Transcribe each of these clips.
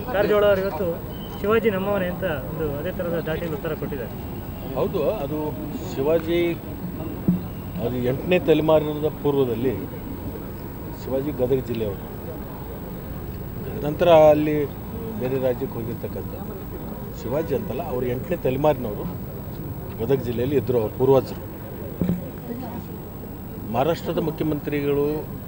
ಕಾರಜೋಳ ಅವರು ಇವತ್ತು ಶಿವಾಜಿ ನಮ್ಮವನೇ ಅಂತ ಒಂದು ಅದೇ ಥರದ ದಾಟಿಯಲ್ಲಿ ಉತ್ತರ ಕೊಟ್ಟಿದ್ದಾರೆ ಹೌದು ಅದು ಶಿವಾಜಿ ಅದು ಎಂಟನೇ ತಲೆಮಾರಿನ ಪೂರ್ವದಲ್ಲಿ ಶಿವಾಜಿ ಗದಗ ಜಿಲ್ಲೆಯವರು ನಂತರ ಅಲ್ಲಿ ಬೇರೆ ರಾಜ್ಯಕ್ಕೆ ಹೋಗಿರ್ತಕ್ಕಂಥ ಶಿವಾಜಿ ಅಂತಲ್ಲ ಅವರು ಎಂಟನೇ ತಲೆಮಾರಿನವರು ಗದಗ ಜಿಲ್ಲೆಯಲ್ಲಿ ಇದ್ದರು ಅವ್ರ ಪೂರ್ವಜರು ಮಹಾರಾಷ್ಟ್ರದ ಮುಖ್ಯಮಂತ್ರಿಗಳು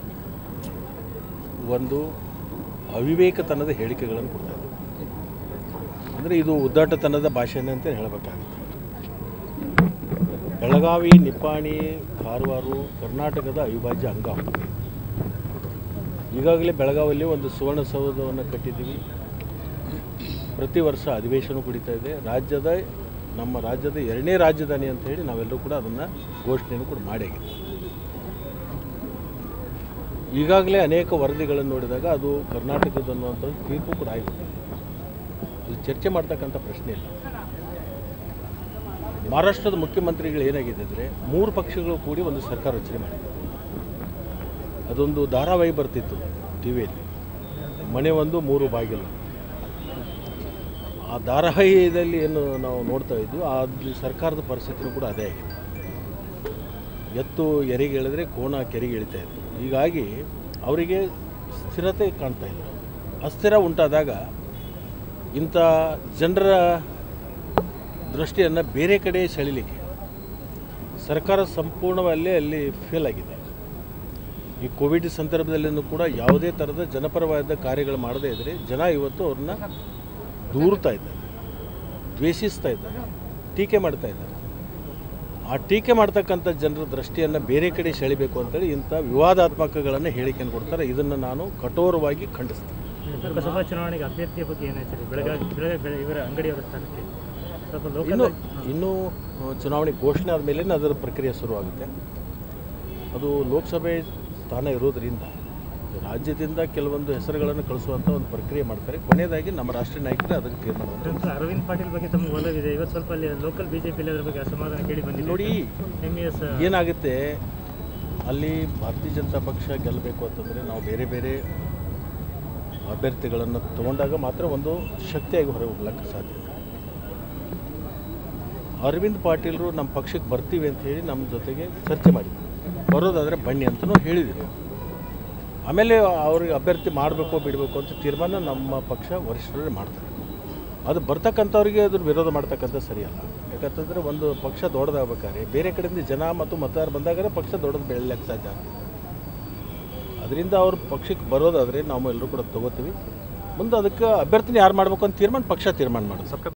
ಒಂದು ಅವಿವೇಕತನದ ಹೇಳಿಕೆಗಳನ್ನು ಕೊಡ್ತಾ ಇದ್ದಾರೆ ಅಂದರೆ ಇದು ಉದ್ದಾಟತನದ ಭಾಷೆನೇ ಅಂತ ಹೇಳಬೇಕಾಗುತ್ತೆ ಬೆಳಗಾವಿ ನಿಪ್ಪಾಣಿ ಕಾರವಾರ ಕರ್ನಾಟಕದ ಅವಿಭಾಜ್ಯ ಅಂಗ ಈಗಾಗಲೇ ಬೆಳಗಾವಿಯಲ್ಲಿ ಒಂದು ಸುವರ್ಣಸೌಧವನ್ನು ಕಟ್ಟಿದ್ದೀವಿ ಪ್ರತಿ ವರ್ಷ ಅಧಿವೇಶನ ಕುಡಿತಾ ಇದೆ ರಾಜ್ಯದ ನಮ್ಮ ರಾಜ್ಯದ ಎರಡನೇ ರಾಜಧಾನಿ ಅಂತ ಹೇಳಿ ನಾವೆಲ್ಲರೂ ಕೂಡ ಅದನ್ನು ಘೋಷಣೆಯನ್ನು ಕೂಡ ಮಾಡಿದ್ದೀವಿ ಈಗಾಗಲೇ ಅನೇಕ ವರದಿಗಳನ್ನು ನೋಡಿದಾಗ ಅದು ಕರ್ನಾಟಕದ ಅನ್ನುವಂಥದ್ದು ತೀರ್ಪು ಕೂಡ ಆಗಿದೆ ಇದು ಚರ್ಚೆ ಮಾಡ್ತಕ್ಕಂಥ ಪ್ರಶ್ನೆ ಇಲ್ಲ ಮಹಾರಾಷ್ಟ್ರದ ಮುಖ್ಯಮಂತ್ರಿಗಳು ಏನಾಗಿದೆ ಅಂದರೆ ಮೂರು ಪಕ್ಷಗಳು ಕೂಡಿ ಒಂದು ಸರ್ಕಾರ ರಚನೆ ಮಾಡಿದೆ ಅದೊಂದು ಧಾರಾವಾಹಿ ಬರ್ತಿತ್ತು ಟಿ ವಿಯಲ್ಲಿ ಮನೆ ಒಂದು ಮೂರು ಬಾಗಿಲು ಆ ಧಾರಾವಾಹಿಯಲ್ಲಿ ಏನು ನಾವು ನೋಡ್ತಾ ಇದ್ವಿ ಆ ಸರ್ಕಾರದ ಪರಿಸ್ಥಿತಿನೂ ಕೂಡ ಅದೇ ಆಗಿದೆ ಎತ್ತು ಎರಿಗೆ ಎಳೆದ್ರೆ ಕೋಣ ಕೆರೆಗೆ ಇಳಿತಾ ಇದೆ ಹೀಗಾಗಿ ಅವರಿಗೆ ಸ್ಥಿರತೆ ಕಾಣ್ತಾ ಇಲ್ಲ ಅಸ್ಥಿರ ಉಂಟಾದಾಗ ಇಂಥ ಜನರ ದೃಷ್ಟಿಯನ್ನು ಬೇರೆ ಕಡೆ ಸೆಳಿಲಿಕ್ಕೆ ಸರ್ಕಾರ ಸಂಪೂರ್ಣವಲ್ಲೇ ಅಲ್ಲಿ ಫೇಲ್ ಆಗಿದೆ ಈ ಕೋವಿಡ್ ಸಂದರ್ಭದಲ್ಲಿನೂ ಕೂಡ ಯಾವುದೇ ಥರದ ಜನಪರವಾದ ಕಾರ್ಯಗಳು ಮಾಡದೇ ಇದ್ದರೆ ಜನ ಇವತ್ತು ಅವ್ರನ್ನ ದೂರ್ತಾ ಇದ್ದಾರೆ ದ್ವೇಷಿಸ್ತಾ ಇದ್ದಾರೆ ಟೀಕೆ ಮಾಡ್ತಾ ಇದ್ದಾರೆ ಆ ಟೀಕೆ ಮಾಡ್ತಕ್ಕಂಥ ಜನರ ದೃಷ್ಟಿಯನ್ನು ಬೇರೆ ಕಡೆ ಸೆಳಿಬೇಕು ಅಂತೇಳಿ ಇಂಥ ವಿವಾದಾತ್ಮಕಗಳನ್ನು ಹೇಳಿಕೆಯನ್ನು ಕೊಡ್ತಾರೆ ಇದನ್ನು ನಾನು ಕಠೋರವಾಗಿ ಖಂಡಿಸ್ತೀನಿ ಲೋಕಸಭಾ ಚುನಾವಣೆಗೆ ಅಭ್ಯರ್ಥಿಯ ಬಗ್ಗೆ ಏನು ಹೇಳ್ತೀರಿ ಬೆಳಗಾವಿ ಬೆಳಗಾವಿ ಬೆಳೆ ಇವರ ಅಂಗಡಿಯವರ ಸ್ಥಾನಕ್ಕೆ ಸ್ವಲ್ಪ ಇನ್ನು ಲೋಕಲ್ ಇನ್ನೂ ಆ, ಚುನಾವಣೆ ಘೋಷಣೆ ಆದಮೇಲೆ ಅದರ ಪ್ರಕ್ರಿಯೆ ಶುರುವಾಗುತ್ತೆ ಅದು ಲೋಕಸಭೆ ಸ್ಥಾನ ಇರೋದರಿಂದ ರಾಜ್ಯದಿಂದ ಕೆಲವೊಂದು ಹೆಸರುಗಳನ್ನು ಕಳಿಸುವಂಥ ಒಂದು ಪ್ರಕ್ರಿಯೆ ಮಾಡ್ತಾರೆ ಕೊನೆಯದಾಗಿ ನಮ್ಮ ರಾಷ್ಟ್ರೀಯ ನಾಯಕರೇ ಅದಕ್ಕೆ ತೀರ್ಮಾನ ಮಾಡ್ತಾರೆ. ಡಾಕ್ಟರ್ ಅರವಿಂದ್ ಪಾಟೀಲ್ ಬಗ್ಗೆ ತಮಗೆ ಒಲವಿದೆ ಇವತ್ತು ಸ್ವಲ್ಪ ಅಲ್ಲಿ ಲೋಕಲ್ ಬಿಜೆಪಿಯಲ್ಲಿ ಅದ್ರ ಬಗ್ಗೆ ಅಸಮಾಧಾನ ಕೇಳಿ ಬಂದಿದೆ ನೋಡಿ ಎಮ್ ಎಸ್ ಏನಾಗುತ್ತೆ ಅಲ್ಲಿ ಭಾರತೀಯ ಜನತಾ ಪಕ್ಷ ಗೆಲ್ಲಬೇಕು ಅಂತಂದರೆ ನಾವು ಬೇರೆ ಬೇರೆ ಅಭ್ಯರ್ಥಿಗಳನ್ನು ತಗೊಂಡಾಗ ಮಾತ್ರ ಒಂದು ಶಕ್ತಿಯಾಗಿ ಹೊರಗೆ ಹೋಗ್ಲಿಕ್ಕೆ ಸಾಧ್ಯ ಅರವಿಂದ್ ಪಾಟೀಲರು ನಮ್ಮ ಪಕ್ಷಕ್ಕೆ ಬರ್ತೀವಿ ಅಂತ ಹೇಳಿ ನಮ್ಮ ಜೊತೆಗೆ ಚರ್ಚೆ ಮಾಡಿದ್ರು ಬರೋದಾದರೆ ಬನ್ನಿ ಅಂತಲೂ ಹೇಳಿದರು ಆಮೇಲೆ ಅವ್ರಿಗೆ ಅಭ್ಯರ್ಥಿ ಮಾಡಬೇಕು ಬಿಡಬೇಕು ಅಂತ ತೀರ್ಮಾನ ನಮ್ಮ ಪಕ್ಷ ವರಿಷ್ಠರೇ ಮಾಡ್ತಾರೆ ಅದು ಬರ್ತಕ್ಕಂಥವ್ರಿಗೆ ಅದ್ರ ವಿರೋಧ ಮಾಡ್ತಕ್ಕಂಥ ಸರಿಯಲ್ಲ ಯಾಕಂತಂದರೆ ಒಂದು ಪಕ್ಷ ದೊಡ್ಡದಾಗಬೇಕಾದ್ರೆ ಬೇರೆ ಕಡೆಯಿಂದ ಜನ ಮತ್ತು ಮತದಾರ ಬಂದಾಗ ಪಕ್ಷ ದೊಡ್ಡದು ಬೆಳಲಿಕ್ಕೆ ಸಾಧ್ಯ ಆಗ್ತದೆ ಅದರಿಂದ ಅವ್ರ ಪಕ್ಷಕ್ಕೆ ಬರೋದಾದರೆ ನಾವು ಎಲ್ಲರೂ ಕೂಡ ತೊಗೋತೀವಿ ಮುಂದೆ ಅದಕ್ಕೆ ಅಭ್ಯರ್ಥಿನ ಯಾರು ಮಾಡಬೇಕು ಅಂತ ತೀರ್ಮಾನ ಪಕ್ಷ ತೀರ್ಮಾನ ಮಾಡೋದು